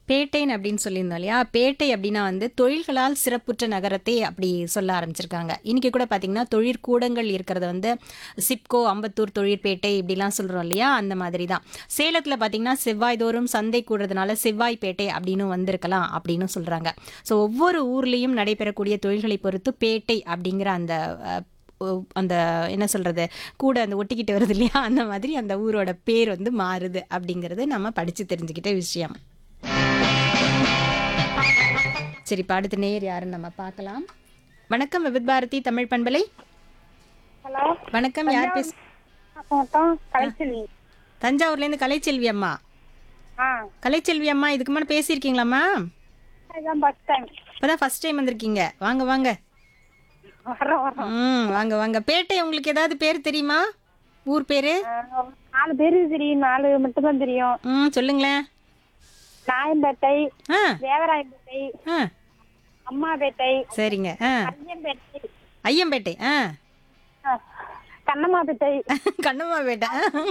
பேட்டைன்னு அப்படின்னு சொல்லியிருந்தோம் இல்லையா பேட்டை அப்படின்னா வந்து தொழில்களால் சிறப்புற்ற நகரத்தை அப்படி சொல்ல ஆரம்பிச்சிருக்காங்க இன்னைக்கு கூட பார்த்தீங்கன்னா தொழிற்கூடங்கள் இருக்கிறத வந்து சிப்கோ அம்பத்தூர் தொழிற்பேட்டை இப்படிலாம் சொல்கிறோம் இல்லையா அந்த மாதிரி தான் சேலத்தில் பார்த்தீங்கன்னா செவ்வாய்தோறும் சந்தை கூடுறதுனால செவ்வாய்ப்பேட்டை அப்படின்னு வந்திருக்கலாம் அப்படின்னு சொல்கிறாங்க ஸோ ஒவ்வொரு ஊர்லேயும் நடைபெறக்கூடிய தொழில்களை பொறுத்து பேட்டை அப்படிங்கிற அந்த அஹ், ஒ- அந்த என்ன சொல்றது கூட அந்த ஒட்டிக்கிட்டு வருது இல்லையா அந்த மாதிரி அந்த ஊரோட பேர் வந்து மாறுது அப்படிங்கிறது நம்ம படிச்சு தெரிஞ்சுக்கிட்ட விஷயம் சரி இப்ப அடுத்த நேயர் யாருன்னு நம்ம பார்க்கலாம் வணக்கம் விவித் பாரதி தமிழ் பண்பலை ஹலோ வணக்கம் யார் பேச மொத்தம் கலைச்செல்வி தஞ்சாவூர்லேருந்து கலைச்செல்வி அம்மா ஆ கலைச்செல்வி அம்மா இதுக்கு முன்னாடி பேசியிருக்கீங்களாம்மா இதுதான் ஃபஸ்ட் டைம் இப்போதான் ஃபர்ஸ்ட் டைம் வந்திருக்கீங்க வாங்க வாங்க வரோம் வரோம் ம் வாங்க வாங்க பேட்டை உங்களுக்கு ஏதாவது பேர் தெரியுமா ஊர் பேரு ஆ, நாலு பேருக்கு தெரியும் நாலு மட்டும்தான் தெரியும் ம் சொல்லுங்களேன் நாயம்பேட்டை ஆ தேவராயம்பேட்டை ஆ அம்மாபேட்டை சரிங்க ஆ ஐயம்பேட்டை ஐயம்பேட்டை ஆ ஆ, கண்ணம்மாபேட்டை கண்ணம்மாபேட்டை ஆ